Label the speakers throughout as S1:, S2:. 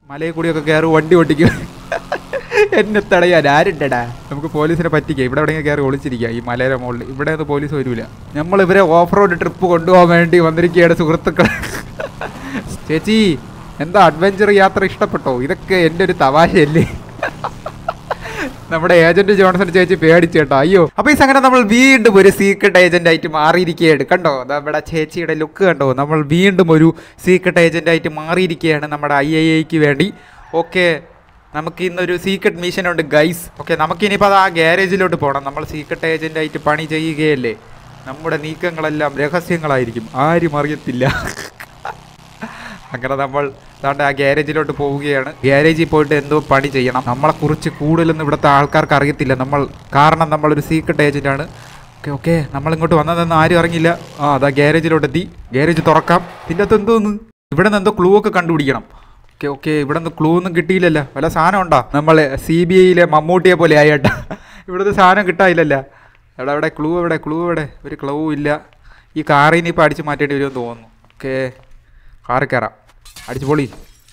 S1: മലയിൽ കൂടിയൊക്കെ കയറി വണ്ടി ഓട്ടിക്കും എന്നെ തടയാൻ ആരുണ്ടടാ നമുക്ക് പോലീസിനെ പറ്റിക്കാം ഇവിടെ എവിടെയെങ്കിലും കയറി ഒളിച്ചിരിക്കുക ഈ മലയുടെ മുകളിൽ ഇവിടെ ഒന്നും പോലീസ് വരില്ല നമ്മൾ ഇവരെ ഓഫ് റോഡ് ട്രിപ്പ് കൊണ്ടുപോകാൻ വേണ്ടി വന്നിരിക്കുകയാണ് സുഹൃത്തുക്കൾ ചേച്ചി എന്താ അഡ്വഞ്ചർ യാത്ര ഇഷ്ടപ്പെട്ടോ ഇതൊക്കെ എൻ്റെ ഒരു തമാശയല്ലേ നമ്മുടെ ഏജന്റ് ജോൺസൺ ചേച്ചി പേടിച്ചേട്ടോ അയ്യോ അപ്പൊ ഈ സംഘടന നമ്മൾ വീണ്ടും ഒരു സീക്രട്ട് ഏജന്റ് ആയിട്ട് മാറിയിരിക്കുകയാണ് കണ്ടോ നമ്മുടെ ചേച്ചിയുടെ ലുക്ക് കണ്ടോ നമ്മൾ വീണ്ടും ഒരു സീക്രട്ട് ഏജന്റ് ആയിട്ട് മാറിയിരിക്കുകയാണ് നമ്മുടെ ഐ ഐ ഐക്ക് വേണ്ടി ഓക്കെ നമുക്ക് ഇന്നൊരു സീക്രട്ട് മിഷൻ ഉണ്ട് ഗൈസ് ഓക്കെ നമുക്കിനിയിപ്പോൾ അത് ആ ഗ്യാരേജിലോട്ട് പോകണം നമ്മൾ സീക്രട്ട് ഏജന്റ് ആയിട്ട് പണി ചെയ്യുകയല്ലേ നമ്മുടെ നീക്കങ്ങളെല്ലാം രഹസ്യങ്ങളായിരിക്കും ആരും അറിയത്തില്ല അങ്ങനെ നമ്മൾ ദാണ്ട് ആ ഗ്യാരേജിലോട്ട് പോവുകയാണ് ഗ്യാരേജിൽ പോയിട്ട് എന്തോ പണി ചെയ്യണം നമ്മളെ കുറിച്ച് കൂടുതലൊന്നും ഇവിടുത്തെ ആൾക്കാർക്ക് അറിയത്തില്ല നമ്മൾ കാരണം നമ്മളൊരു സീക്രട്ട് ഏജന്റ് ആണ് ഓക്കെ ഓക്കെ നമ്മൾ ഇങ്ങോട്ട് വന്നതെന്ന് ആരും അറിഞ്ഞില്ല ആ അതാ ഗ്യാരേജിലോട്ട് എത്തി ഗ്യാരേജ് തുറക്കാം ഇതിൻ്റെ അകത്ത് എന്തോന്ന് ഇവിടെ നിന്ന് എന്തോ ക്ലൂ ഒക്കെ കണ്ടുപിടിക്കണം ഓക്കെ ഓക്കെ ഇവിടെ നിന്ന് ക്ലൂ ഒന്നും കിട്ടിയില്ലല്ലോ വല്ല സാധനം ഉണ്ടോ നമ്മൾ സി ബി ഐയിലെ മമ്മൂട്ടിയെ പോലെ ആയേട്ടാ ഇവിടുത്തെ സാധനം കിട്ടായില്ലല്ലോ എവിടെ എവിടെ ക്ലൂ എവിടെ ക്ലൂ എവിടെ ഒരു ക്ലൂ ഇല്ല ഈ കാറിൽ നിന്ന് ഇപ്പോൾ അടിച്ച് മാറ്റേണ്ടി വരുമെന്ന് തോന്നുന്നു ഓക്കെ കാറിൽ കയറാം അടിച്ചു പൊളി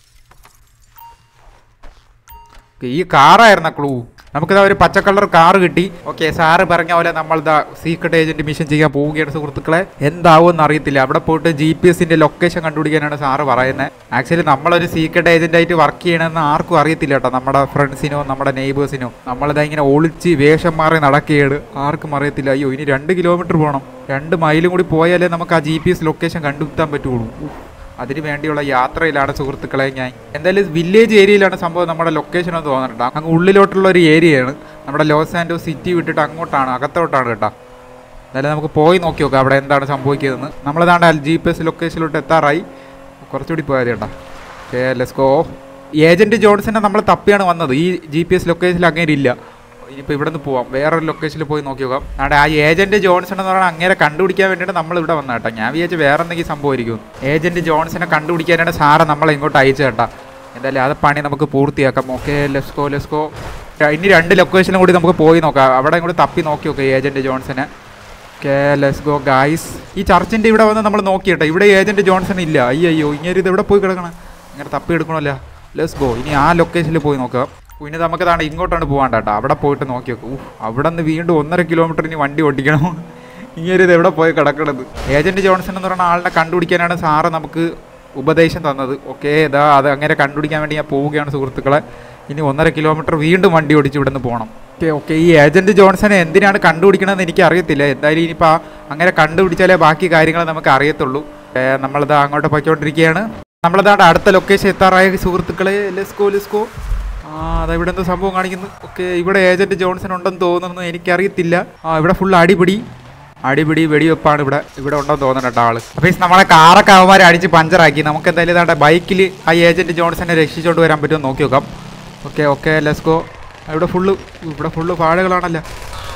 S1: ഓക്കേ, ഈ കാറായിരുന്ന ക്ലൂ നമുക്കിതാ ഒരു പച്ച കളർ കാർ കിട്ടി ഓക്കെ സാറ് പറഞ്ഞ പോലെ നമ്മൾ ഇതാ സീക്രട്ട് ഏജന്റ് മിഷൻ ചെയ്യാൻ പോവുകയാണ് സുഹൃത്തുക്കളെ എന്താവുമെന്ന് അറിയത്തില്ല അവിടെ പോയിട്ട് ജി പി എസിന്റെ ലൊക്കേഷൻ കണ്ടുപിടിക്കാനാണ് സാറ് പറയുന്നത് ആക്ച്വലി നമ്മളൊരു സീക്രട്ട് ഏജന്റ് ആയിട്ട് വർക്ക് ചെയ്യണമെന്ന് ആർക്കും അറിയത്തില്ല കേട്ടോ നമ്മുടെ ഫ്രണ്ട്സിനോ നമ്മുടെ നെയ്ബേഴ്സിനോ നമ്മളിതാ ഇങ്ങനെ ഒളിച്ച് വേഷം മാറി നടക്കുകയാണ് ആർക്കും അറിയത്തില്ല അയ്യോ ഇനി രണ്ട് കിലോമീറ്റർ പോകണം രണ്ട് മൈലും കൂടി പോയാലേ നമുക്ക് ആ ജി പി എസ് ലൊക്കേഷൻ കണ്ടെത്താൻ പറ്റുള്ളൂ ഉഫ്. അതിന് വേണ്ടിയുള്ള യാത്രയിലാണ് സുഹൃത്തുക്കളെ ഞാൻ എന്തായാലും വില്ലേജ് ഏരിയയിലാണ് സംഭവം നമ്മുടെ ലൊക്കേഷൻ എന്ന് തോന്നുന്നുണ്ട് അങ്ങ് ഉള്ളിലോട്ടുള്ള ഒരു ഏരിയയാണ് നമ്മുടെ ലോസ് ആൻഡോ സിറ്റി വിട്ടിട്ട് അങ്ങോട്ടാണ് അകത്തോട്ടാണ് കേട്ടോ എന്തായാലും നമുക്ക് പോയി നോക്കി നോക്കാം അവിടെ എന്താണ് സംഭവിക്കുന്നതെന്ന് നമ്മളതാണ്ട് ജി പി എസ് ലൊക്കേഷനിലോട്ട് എത്താറായി കുറച്ചുകൂടി പോയാൽ കേട്ടോ ഓക്കെ ലെസ്കോ ഏജന്റ് ജോൺസനെ നമ്മൾ തപ്പിയാണ് വന്നത് ഈ ജി പി എസ് ലൊക്കേഷനിൽ അങ്ങനെ ഇല്ല ഇനിയിപ്പോൾ ഇവിടെ നിന്ന് പോവാം വേറൊരു ലൊക്കേഷനിൽ പോയി നോക്കി നോക്കാം അവിടെ ആ ഏജന്റ് ജോൺസൺ എന്ന് പറഞ്ഞാൽ അങ്ങനെ കണ്ടുപിടിക്കാൻ വേണ്ടിയിട്ട് നമ്മൾ ഇവിടെ വന്ന കേട്ടോ ഞാൻ വിചാരിച്ചു വേറെ എന്തെങ്കിലും സംഭവമായിരിക്കും ഏജന്റ് ജോൺസനെ കണ്ടുപിടിക്കാനാണ് സാറ് നമ്മളെ ഇങ്ങോട്ട് അയച്ചു കേട്ടാ എന്തായാലും അത് പണി നമുക്ക് പൂർത്തിയാക്കാം ഓക്കെ ലെസ്കോ ലെസ്കോ ഇനി രണ്ട് ലൊക്കേഷനും കൂടി നമുക്ക് പോയി നോക്കാം അവിടെ കൂടി തപ്പി നോക്കി നോക്കാം ഏജന്റ് ജോൺസനെ ഓക്കെ ലെസ് ഗോ ഗായ്സ് ഈ ചർച്ചിൻ്റെ ഇവിടെ വന്ന് നമ്മൾ നോക്കിയിട്ടെ ഇവിടെ ഏജന്റ് ജോൺസൺ ഇല്ല അയ്യോ ഇങ്ങനെ ഇത് എവിടെ പോയി കിടക്കണം ഇങ്ങനെ തപ്പി എടുക്കണമല്ല ലെസ് ഗോ ഇനി ആ ലൊക്കേഷനിൽ പോയി നോക്കാം ഓ, ഇനി നമുക്ക് താണ്ട് ഇങ്ങോട്ടാണ് പോകാണ്ട കേട്ടോ അവിടെ പോയിട്ട് നോക്കി നോക്കും ഊഹ് അവിടെ നിന്ന് വീണ്ടും ഒന്നര കിലോമീറ്റർ ഇനി വണ്ടി ഓടിക്കണം ഇങ്ങനെ ഇത് എവിടെ പോയി കിടക്കണത് ഏജന്റ് ജോൺസൺ എന്ന് പറയുന്ന ആളിനെ കണ്ടുപിടിക്കാനാണ് സാറ് നമുക്ക് ഉപദേശം തന്നത് ഓക്കെ ഇതാ അത് അങ്ങനെ കണ്ടുപിടിക്കാൻ വേണ്ടി ഞാൻ പോവുകയാണ് സുഹൃത്തുക്കളെ ഇനി ഒന്നര കിലോമീറ്റർ വീണ്ടും വണ്ടി ഓടിച്ച് ഇവിടെ നിന്ന് പോകണം ഓക്കെ ഓക്കെ ഈ ഏജന്റ് ജോൺസനെ എന്തിനാണ് കണ്ടുപിടിക്കണമെന്ന് എനിക്ക് അറിയത്തില്ല എന്തായാലും ഇനിയിപ്പോൾ ആ അങ്ങനെ കണ്ടുപിടിച്ചാലേ ബാക്കി കാര്യങ്ങൾ നമുക്ക് അറിയത്തുള്ളൂ ഏ, നമ്മളിതാ അങ്ങോട്ട് പോയിക്കൊണ്ടിരിക്കുകയാണ് നമ്മളിതാണ്ട് അടുത്ത ലൊക്കേഷൻ എത്താറായ സുഹൃത്തുക്കളെ ലെസ്കോ ലെസ്കോ ആ അതാ ഇവിടെ എന്തോ സംഭവം കാണിക്കുന്നു ഓക്കെ ഇവിടെ ഏജന്റ് ജോൺസൺ ഉണ്ടെന്ന് തോന്നുന്നു എനിക്കറിയത്തില്ല ആ ഇവിടെ ഫുൾ അടിപിടി അടിപിടി വെടിവെപ്പാണ് ഇവിടെ ഇവിടെ ഉണ്ടെന്ന് തോന്നുന്നു കേട്ടോ ആള് അപ്പൊ ഈ നമ്മളെ കാറൊക്കെ അവന്മാരെ അടിച്ച് പഞ്ചറാക്കി നമുക്ക് എന്തായാലും ഇതാണ്ട് ബൈക്കിൽ ആ ഏജന്റ് ജോൺസനെ രക്ഷിച്ചോണ്ട് വരാൻ പറ്റുമോ നോക്കി നോക്കാം ഓക്കെ ഓക്കെ ലെസ്കോ ഇവിടെ ഫുള്ള് ഇവിടെ ഫുള്ള് പാടുകളാണല്ലോ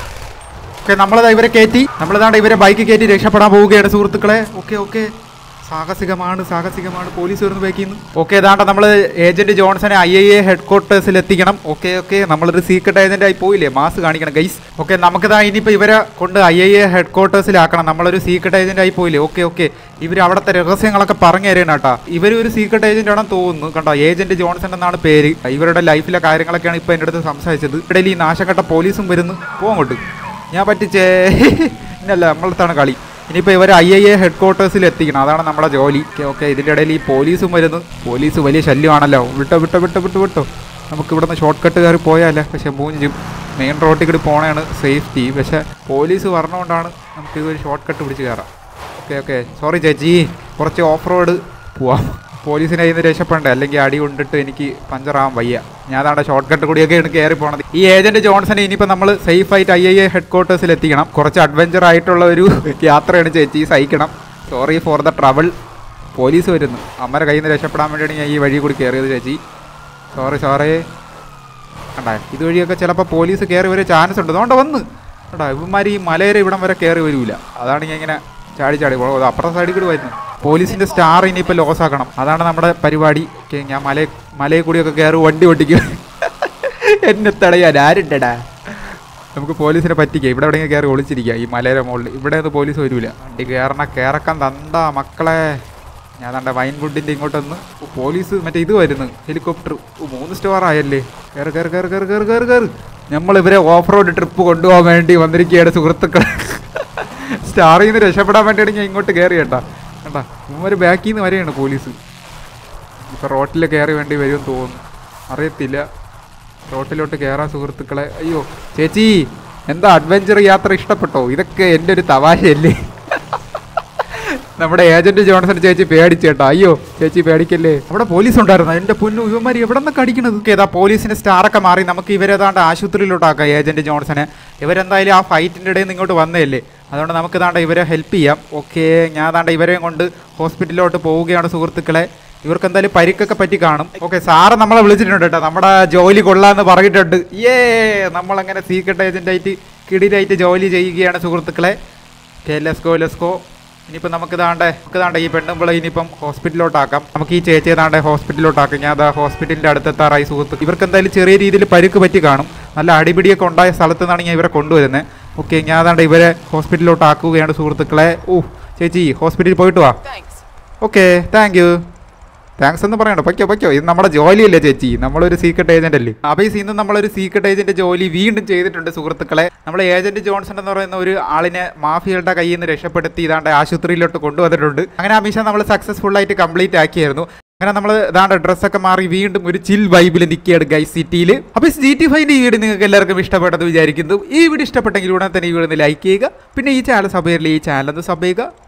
S1: ഓക്കെ നമ്മളിതാ ഇവരെ കയറ്റി നമ്മളിതാണ്ട് ഇവരെ ബൈക്ക് കയറ്റി രക്ഷപ്പെടാൻ പോവുകയാണ് സുഹൃത്തുക്കളെ ഓക്കെ ഓക്കെ സാഹസികമാണ് സാഹസികമാണ് പോലീസ് വരുന്ന ബൈക്കിൽ നിന്ന് ഓക്കെ ഇതാണ്ട് നമ്മൾ ഏജന്റ് ജോൺസനെ ഐ ഐ എ ഹെഡ് ക്വാർട്ടേഴ്സിൽ എത്തിക്കണം ഓക്കെ ഓക്കെ നമ്മളൊരു സീക്രട്ട് ഏജന്റ് ആയി പോയില്ലേ മാസ് കാണിക്കണം ഗൈസ് ഓക്കെ നമുക്കിതാ ഇനിയിപ്പോൾ ഇവരെ കൊണ്ട് ഐ ഐ എ ഹെഡ് ക്വാർട്ടേഴ്സിലാക്കണം നമ്മളൊരു സീക്രട്ട് ഏജന്റ് ആയി പോയില്ലേ ഓക്കെ ഓക്കെ ഇവർ അവിടുത്തെ രഹസ്യങ്ങളൊക്കെ പറഞ്ഞു തരണം കേട്ടോ ഇവർ ഒരു സീക്രട്ട് ഏജന്റ് ആണെന്ന് തോന്നുന്നു കണ്ടോ ഏജന്റ് ജോൺസൺ എന്നാണ് പേര് ഇവരുടെ ലൈഫിലെ കാര്യങ്ങളൊക്കെയാണ് ഇപ്പോൾ എൻ്റെ അടുത്ത് സംസാരിച്ചത് ഇവിടെ ഈ നാശക്കട്ട പോലീസും വരുന്നു പോകോട്ട് ഞാൻ പറ്റിച്ചേ ഇന്നല്ല നമ്മളടുത്താണ് കളി ഇനിയിപ്പോൾ ഇവർ ഐ ഐ എ ഹെഡ് ക്വാർട്ടേഴ്സിൽ എത്തിക്കണം അതാണ് നമ്മുടെ ജോലി ഓക്കെ ഓക്കെ ഇതിൻ്റെ ഇടയിൽ ഈ പോലീസും വരുന്നു പോലീസ് വലിയ ശല്യമാണല്ലോ വിട്ടോ വിട്ടോ വിട്ടോ വിട്ടോ വിട്ടോ നമുക്ക് ഇവിടുന്ന് ഷോർട്ട് കട്ട് കയറി പോയാലേ പക്ഷേ മൂഞ്ചും മെയിൻ റോട്ടിൽ കൂടി പോകണതാണ് സേഫ്റ്റി പക്ഷേ പോലീസ് പറഞ്ഞുകൊണ്ടാണ് നമുക്ക് ഇതൊരു ഷോർട്ട് കട്ട് പിടിച്ച് കയറാം ഓക്കെ ഓക്കെ സോറി ചേച്ചി കുറച്ച് ഓഫ് റോഡ് പോവാം പോലീസിനെ ഇന്ന് രക്ഷപ്പെടണ്ടേ അല്ലെങ്കിൽ അടി കൊണ്ടിട്ട് എനിക്ക് പഞ്ചറാവാൻ വയ്യ ഞാൻ അതാണ് ഷോർട്ട് കട്ട് കൂടിയൊക്കെയാണ് കയറി പോണത് ഈ ഏജന്റ് ജോൺസനെ ഇനിയിപ്പോൾ നമ്മൾ സേഫ് ആയിട്ട് ഐ ഐ എ ഹെഡ് ക്വാർട്ടേഴ്സിൽ എത്തിക്കണം കുറച്ച് അഡ്വഞ്ചർ ആയിട്ടുള്ള ഒരു യാത്രയാണ് ചേച്ചി സഹിക്കണം sorry for the trouble police വരുന്നു അമ്മയുടെ കയ്യിൽ നിന്ന് രക്ഷപ്പെടാൻ വേണ്ടിയാണ് ഞാൻ ഈ വഴി കൂടി കയറിയത് ചേച്ചി സോറി സോറി കണ്ടാ ഇതുവഴിയൊക്കെ ചിലപ്പോൾ പോലീസ് കയറി വരെ ചാൻസ് ഉണ്ട് അതുകൊണ്ട് വന്ന് കണ്ടാ ഇവന്മാർ ഈ മലയുടെ ഇവിടം വരെ കയറി വരൂല അതാണ് ഞാൻ ഇങ്ങനെ ചാടി ചാടി പോകുന്നത് അപ്പുറത്തെ സൈഡിൽ കൂടി വരുന്നു പോലീസിന്റെ സ്റ്റാർ ഇനിയിപ്പോൾ ലോസ് ആക്കണം അതാണ് നമ്മുടെ പരിപാടി ഓക്കെ ഞാൻ മല മലയിൽ കൂടിയൊക്കെ കയറി വണ്ടി ഓട്ടിക്കും എന്നെ തടയാൻ ആരുണ്ടടാ നമുക്ക് പോലീസിനെ പറ്റിക്കുക ഇവിടെ എവിടെയെങ്കിലും കയറി ഒളിച്ചിരിക്കുക ഈ മലയുടെ മുകളിൽ ഇവിടെ ഒന്നും പോലീസ് വരൂല വണ്ടി കയറണ കയറക്കാൻ തന്താ മക്കളെ ഞാൻ തണ്ട വൈൻ വുഡിൻ്റെ ഇങ്ങോട്ടൊന്ന് ഓ, പോലീസ് മറ്റേ ഇത് വരുന്നു ഹെലികോപ്റ്റർ ഓ മൂന്ന് സ്റ്റാർ ആയല്ലേ കയറി കയറി കയറി കയറി കയറി കയറി കയറി നമ്മൾ ഇവരെ ഓഫ് റോഡ് ട്രിപ്പ് കൊണ്ടുപോകാൻ വേണ്ടി വന്നിരിക്കുകയാണ് സുഹൃത്തുക്കൾ സ്റ്റാറിൽ നിന്ന് രക്ഷപ്പെടാൻ വേണ്ടിയാണ് ഞാൻ ഇങ്ങോട്ട് കയറി കേട്ടാ കേട്ടാ ഇവന്മാർ ബാക്കിൽ നിന്ന് വരെയാണ് പോലീസ് ഇപ്പം റോട്ടിൽ കയറി വേണ്ടി വരുമെന്ന് തോന്നുന്നു അറിയത്തില്ല റോട്ടിലോട്ട് കയറാൻ സുഹൃത്തുക്കളെ അയ്യോ ചേച്ചി എന്താ അഡ്വഞ്ചർ യാത്ര ഇഷ്ടപ്പെട്ടോ ഇതൊക്കെ എൻ്റെ ഒരു തമാശയല്ലേ നമ്മുടെ ഏജന്റ് ജോൺസൺ ചേച്ചി പേടിച്ചേട്ടാ അയ്യോ ചേച്ചി പേടിക്കല്ലേ അവിടെ പോലീസ് ഉണ്ടായിരുന്നു എന്റെ പൊന്നു ഇവന്മാർ എവിടെ നിന്നൊക്കെ അടിക്കണത് ഏതാ പോലീസിന്റെ സ്റ്റാറൊക്കെ മാറി നമുക്ക് ഇവരേതാണ്ട് ആശുപത്രിയിലോട്ടാക്കാം ഏജന്റ് ജോൺസനെ ഇവരെന്തായാലും ആ ഫൈറ്റിന്റെ ഇടയിൽ നിന്ന് ഇങ്ങോട്ട് വന്നതല്ലേ അതുകൊണ്ട് നമുക്ക് താണ്ട ഇവരെ ഹെൽപ്പ് ചെയ്യാം ഓക്കെ ഞാൻ താണ്ട ഇവരെയും കൊണ്ട് ഹോസ്പിറ്റലിലോട്ട് പോവുകയാണ് സുഹൃത്തുക്കളെ ഇവർക്ക് എന്തായാലും പരിക്കൊക്കെ പറ്റി കാണും ഓക്കെ സാറ് നമ്മളെ വിളിച്ചിട്ടുണ്ട് കേട്ടോ നമ്മുടെ ജോലി കൊള്ളാന്ന് പറഞ്ഞിട്ടുണ്ട് ഏ നമ്മളങ്ങനെ സീക്രട്ട് ഏജന്റ് ആയിട്ട് കിടിലായിട്ട് ജോലി ചെയ്യുകയാണ് സുഹൃത്തുക്കളെ ഓക്കെ ലെസ്കോ ലെസ്കോ ഇനിയിപ്പോൾ നമുക്ക് താണ്ടെ നമുക്ക് താണ്ടെ ഈ പെണ്ണുമ്പിളെ ഇനിയിപ്പം ഹോസ്പിറ്റലിലോട്ടാക്കാം നമുക്ക് ഈ ചേച്ചിയെ താണ്ടെ ഹോസ്പിറ്റലിലോട്ടാക്കാം ഞാൻ അതാ ഹോസ്പിറ്റലിൻ്റെ അടുത്തെത്താറായി സുഹൃത്ത് ഇവർക്ക് എന്തായാലും ചെറിയ രീതിയിൽ പരുക്ക് പറ്റി കാണും നല്ല അടിപിടിയൊക്കെ ഉണ്ടായ സ്ഥലത്ത് നിന്നാണ് ഞാൻ ഇവരെ കൊണ്ടുവരുന്നത് ഓക്കെ ഞാൻ താണ്ടെ ഇവരെ ഹോസ്പിറ്റലിലോട്ട് ആക്കുകയാണ് സുഹൃത്തുക്കളെ ഓ ചേച്ചി ഹോസ്പിറ്റലിൽ പോയിട്ട് വാ
S2: Thanks.
S1: Okay thank you thanks എന്ന് പറയണ്ട പൊയ്ക്കോ പൊയ്ക്കോ ഇത് നമ്മുടെ ജോലിയല്ലേ ചേച്ചി നമ്മളൊരു സീക്രട്ട് ഏജന്റ് അല്ലേ അപ്പോൾ ഈ സീന്ന് നമ്മളൊരു സീക്രട്ട് ഏജന്റ് ജോലി വീണ്ടും ചെയ്തിട്ടുണ്ട് സുഹൃത്തുക്കളെ നമ്മൾ ഏജന്റ് ജോൺസൺ എന്ന് പറയുന്ന ഒരു ആളിനെ മാഫിയയുടെ കയ്യിൽ നിന്ന് രക്ഷപ്പെടുത്തി ഇതാണ്ട് ആശുപത്രിയിലോട്ട് കൊണ്ടുവന്നിട്ടുണ്ട് അങ്ങനെ ആ മിഷൻ നമ്മൾ സക്സസ്ഫുൾ ആയിട്ട് കംപ്ലീറ്റ് ആക്കിയായിരുന്നു അങ്ങനെ നമ്മൾ ഇതാണ്ട് ഡ്രസ്സൊക്കെ മാറി വീണ്ടും ഒരു ചിൽ വൈബിൽ നിൽക്കുകയാണ് ഗൈ സിറ്റിയിൽ അപ്പോൾ ജി ടി ഫൈൻ്റെ ഈ വീഡിയോ നിങ്ങൾക്ക് എല്ലാവർക്കും ഇഷ്ടപ്പെട്ടെന്ന് വിചാരിക്കുന്നു ഈ വീഡിയോ ഇഷ്ടപ്പെട്ടെങ്കിൽ ഉടനെ തന്നെ ഈ വീഡിയോ ലൈക്ക് ചെയ്യുക പിന്നെ ഈ ചാനൽ സബ് ചെയ്യില്ല ഈ ചാനൽ ഒന്ന് സബ് ചെയ്യുക